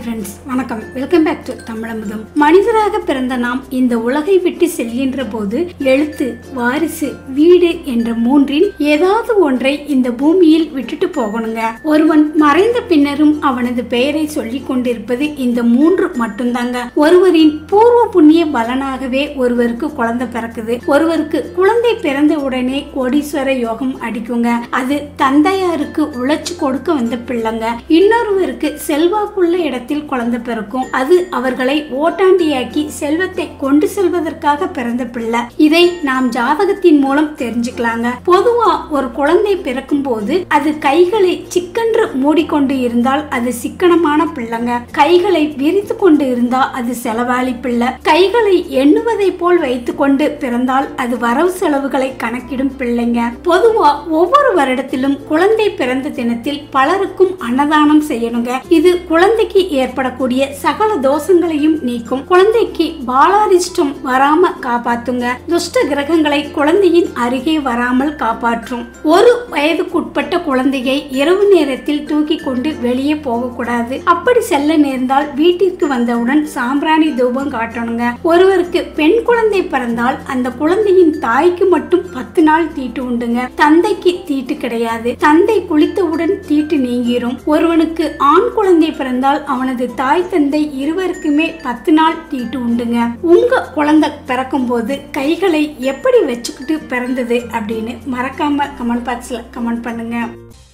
friends வணக்கம் welcome back to தமிழமுதம் மனிதராக பிறந்த நாம் இந்த உலகை விட்டு செல்கின்ற போது எழுத்து வாரிசு வீடு என்ற மூன்றில் ஏதாவது ஒன்றை இந்த பூமியில் விட்டுட்டு போகணுங்க ஒருவன் மறைந்த பின்னரும் அவனது பெயரை சொல்லிக் கொண்டிருப்பது இந்த மூன்று மட்டும்தாங்க ஒருவரின் பூர்வ புண்ணிய பலனாகவே ஒருவருக்கு குழந்தை பிறக்குது ஒருவருக்கு குழந்தை பிறந்த உடனே கோடீஸ்வர யோகம் அடிக்குங்க அது தந்தையாருக்கு உழைச்சு கொடுக்க வந்த பிள்ளைங்க இன்னொருவருக்கு செல்வாக்குள்ள இடத்தில் குழந்தை பிறக்கும் அது அவர்களை ஓட்டாண்டியாக்கி செல்வத்தை கொண்டு செல்வதற்காக பிறந்த பிள்ளை இதை நாம் ஜாதகத்தின் மூலம் தெரிஞ்சுக்கலாங்க பொதுவா ஒரு குழந்தை பிறக்கும் போது அது கைகளை சிக்கென்று மூடிக்கொண்டு இருந்தால் அது சிக்கனமான பிள்ளைங்க கைகளை விரித்து கொண்டு இருந்தா அது செலவாளி பிள்ளை கைகளை எண்ணுவதை போல் வைத்துக்கொண்டு பிறந்தால் அது வரவு செலவுகளை கணக்கிடும் பிள்ளைங்க பொதுவா ஒவ்வொரு வருடத்திலும் குழந்தை பிறந்த தினத்தில் பலருக்கும் அன்னதானம் செய்யணுங்க இது குழந்தைக்கு ஏற்படக்கூடிய சகல தோஷங்களையும் நீக்கும் குழந்தைக்கு பாலாரிஷ்டம் வராம காப்பாத்துங்க துஷ்ட கிரகங்களை குழந்தையின் அருகே வராமல் காப்பாற்றும் ஒரு வயதுக்குட்பட்ட குழந்தையை இரவு நேரத்தில் தூக்கி கொண்டு வெளியே போகக்கூடாது அப்படி செல்ல நேர்ந்தால் வீட்டிற்கு வந்தவுடன் சாம்பிராணி தூபம் காட்டணுங்க ஒருவருக்கு பெண் குழந்தை பிறந்தால் அந்த குழந்தையின் தாய்க்கு மட்டும் பத்து நாள் தீட்டு உண்டுங்க தந்தைக்கு தீட்டு கிடையாது தந்தை குளித்தவுடன் தீட்டு நீங்கிரும் ஒருவனுக்கு ஆண் குழந்தை பிறந்தால் அவனது தாய் தந்தை இருவருக்குமே பத்து நாள் தீட்டு உண்டுங்க உங்க குழந்தை பிறக்கும் போது கைகளை எப்படி வச்சுக்கிட்டு பிறந்தது அப்படின்னு மறக்காம கமெண்ட் பாக்ஸ்ல கமெண்ட் பண்ணுங்க